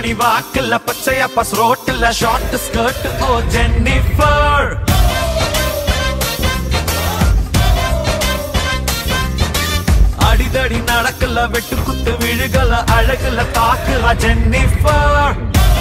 மணி வாக்குல பச்சையா பஸ் ரோட்டுல ஷார்ட் ஸ்கர்ட் ஓ ஜென்னிஃபர் அடிதடி நடக்கல வெட்டு குத்து விழுகல அழகுல தாக்குல ஜென்னிஃபர்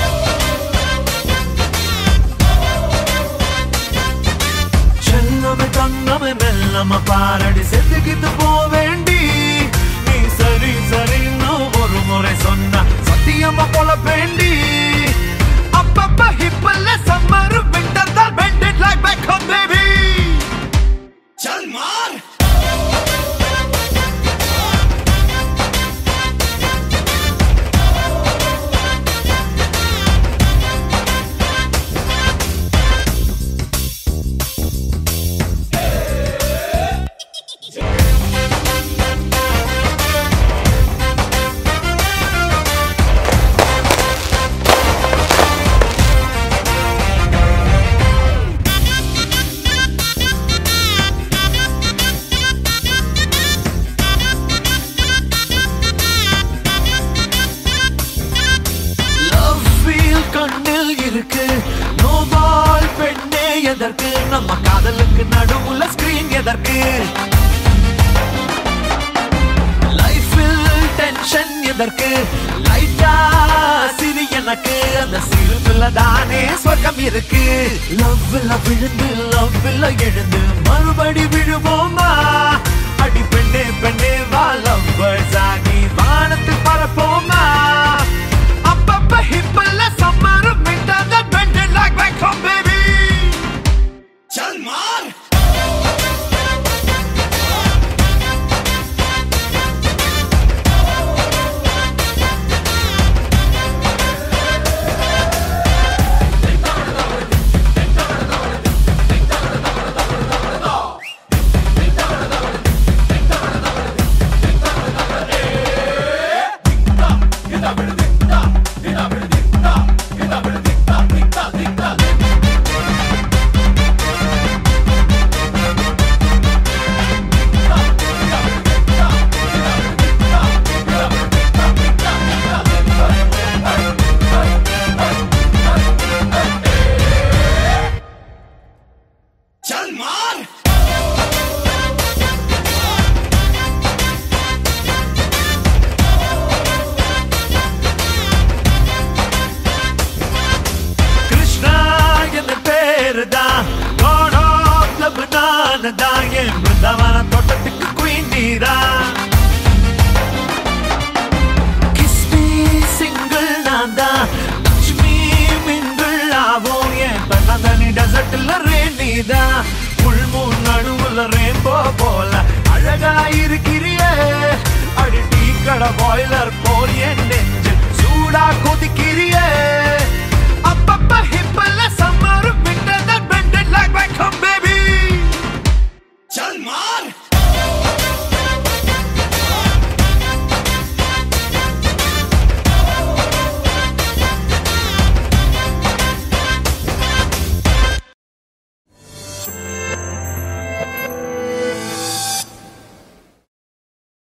செல்லமே தங்கமே மெல்லம பாரடி செத்துக்கிட்டு போவேண்டி நீ சரி சரின்னு ஒரு முறை சொன்ன சத்தியமா போல வேண்டி அப்பப்ப ஹிப்பல்ல சம்மர் விண்டர் தான் bended like back home baby चल मार லவ் ஃபீல் கண்ணில் இருக்கு நோபால் பெண்ணே எதற்கு நம்ம காதலுக்கு நடுவுல ஸ்கிரீன் எதற்கு லைஃபில் டென்ஷன் எதற்கு லைட்டா சிரி எனக்கு அந்த சிறுத்துல தானே சொர்க்கம் இருக்கு லவ்ல விழுந்து லவ்ல எழுந்து மறுபடி விழுவோமா அடி பெண்ணே பெண்ணே வா லவ்வர்ஸ் ஆகி வானத்தில் பரப்போமா அப்பப்ப ஹிப்பல்ல சம்மரும் விட்டாங்க bended like back home baby चल मार चल मार கிருஷ்ணா என் பேரு தான் God of love நானு தான் என் பிருந்தாவன தோட்டத்துக்கு குயின் நீரா Kiss me single நான் தான் லட்சுமி மின்கள் ஆவோம் என் தன்னி டெசர்ட்ல ரேணி தான் புல்மூன் நடுவுல ரேம்போ போல அழகா இருக்கிறியே அடி டீ கடை பாய்லர் போல் என் நெஞ்சு சூடா கொதிக்கிறியே அப்பப்ப ஹிப்பல்ல சம்மர் விண்டர் தான் பெண்டட் லைக் பேக் ஹோம்